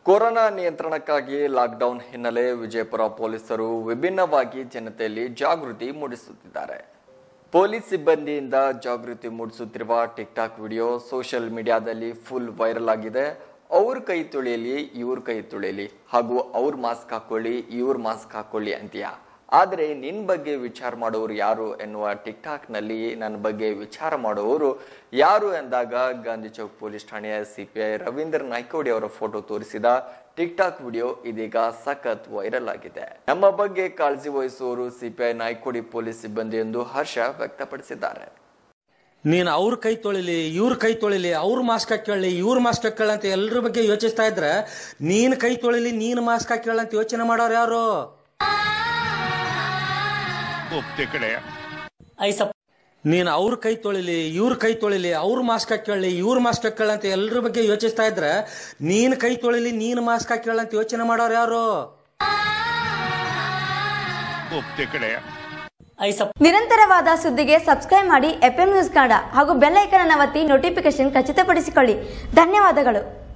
corona ನಿಯಂತ್ರಣಕ್ಕಾಗಿ lockdown ಹಿನ್ನೆಲೆ ವಿಜಯಪುರ ಪೊಲೀಸರು ವಿಭಿನ್ನವಾಗಿ ಜನತೆಯಲ್ಲಿ ಜಾಗೃತಿ ಮೂಡಿಸುತ್ತಿದ್ದಾರೆ ಪೊಲೀಸ್ ಸಿಬ್ಬಂದಿಯಿಂದ ಜಾಗೃತಿ ಮೂಡಿಸುತ್ತಿರುವ ಟಿಕ್ ಟಾಕ್ ವಿಡಿಯೋ ಸೋಷಿಯಲ್ ಮೀಡಿಯಾದಲ್ಲಿ ಫುಲ್ ವೈರಲ್ ಆಗಿದೆ ಅವ್ರ ಕೈ ತೊಳೆಯಲಿ ಇವ್ರ ಕೈ ತೊಳೆಯಲಿ ಹಾಗೂ ಅವ್ರ ಮಾಸ್ಕ್ ಹಾಕೊಳ್ಳಿ ಇವ್ರ ಮಾಸ್ಕ್ ಹಾಕೊಳ್ಳಿ ಅಂತೀಯ ಆದರೆ ನಿನ್ ಬಗ್ಗೆ ವಿಚಾರ ಮಾಡೋರು ಯಾರು ಎನ್ನುವ ಟಿಕ್ ಟಾಕ್ ನಲ್ಲಿ ನನ್ನ ಬಗ್ಗೆ ವಿಚಾರ ಮಾಡುವವರು ಯಾರು ಎಂದಾಗ ಗಾಂಧಿ ಚೌಕ್ ಪೊಲೀಸ್ ಠಾಣೆಯ ಸಿಪಿಐ ರವೀಂದ್ರ ನಾಯ್ಕೋಡಿ ಅವರ ಫೋಟೋ ತೋರಿಸಿದ ಟಿಕ್ ಟಾಕ್ ವಿಡಿಯೋ ಇದೀಗ ಸಖತ್ ವೈರಲ್ ಆಗಿದೆ ನಮ್ಮ ಬಗ್ಗೆ ಕಾಳಜಿ ವಹಿಸುವವರು ಸಿಪಿಐ ನಾಯ್ಕೋಡಿ ಪೊಲೀಸ್ ಸಿಬ್ಬಂದಿ ಎಂದು ಹರ್ಷ ವ್ಯಕ್ತಪಡಿಸಿದ್ದಾರೆ ನೀನು ಅವ್ರ ಕೈ ತೊಳಿಲಿ ಇವ್ರ ಕೈ ತೊಳಿಲಿ ಅವ್ರ ಮಾಸ್ಕ್ ಹಾಕೊಳ್ಳಿ ಇವ್ರ ಮಾಸ್ಕ್ ಹಾಕೊಳ್ಳಿ ಅಂತ ಎಲ್ಲರ ಬಗ್ಗೆ ಯೋಚಿಸ್ತಾ ಇದ್ರೆ ನೀನ್ ಕೈ ತೊಳಿಲಿ ನೀನ್ ಮಾಸ್ಕ್ ಹಾಕೊಳ್ಳಿ ಅಂತ ಯೋಚನೆ ಮಾಡೋರು ಯಾರು ಒಪ್ತೆ ಕಡೆ ನೀನ್ ಅವ್ರ ಕೈ ತೊಳಿಲಿ ಇವ್ರ ಕೈ ತೊಳಿಲಿ ಅವ್ರ ಮಾಸ್ಕ್ ಹಾಕೊಳ್ಳಿ ಇವ್ರ ಮಾಸ್ಕ್ ಹಾಕೊಳ್ಳಿ ಅಂತ ಎಲ್ಲರ ಬಗ್ಗೆ ಯೋಚಿಸ್ತಾ ಇದ್ರೆ ನೀನ್ ಕೈ ತೊಳಿಲಿ ನೀನ್ ಮಾಸ್ಕ್ ಹಾಕೊಳ್ಳಿ ಅಂತ ಯೋಚನೆ ಮಾಡೋರು ಯಾರು ಒಪ್ತೆ ಕಡೆ ನಿರಂತರವಾದ ಸುದ್ದಿಗೆ ಸಬ್ಸ್ಕ್ರೈಬ್ ಮಾಡಿ ಎಫ್ಎಂ ನ್ಯೂಸ್ ಕನ್ನಡ ಹಾಗೂ ಬೆಲ್ ಐಕನ್ ಅನ್ನು ಒತ್ತಿ ನೋಟಿಫಿಕೇಶನ್ ಖಚಿತಪಡಿಸಿಕೊಳ್ಳಿ ಧನ್ಯವಾದಗಳು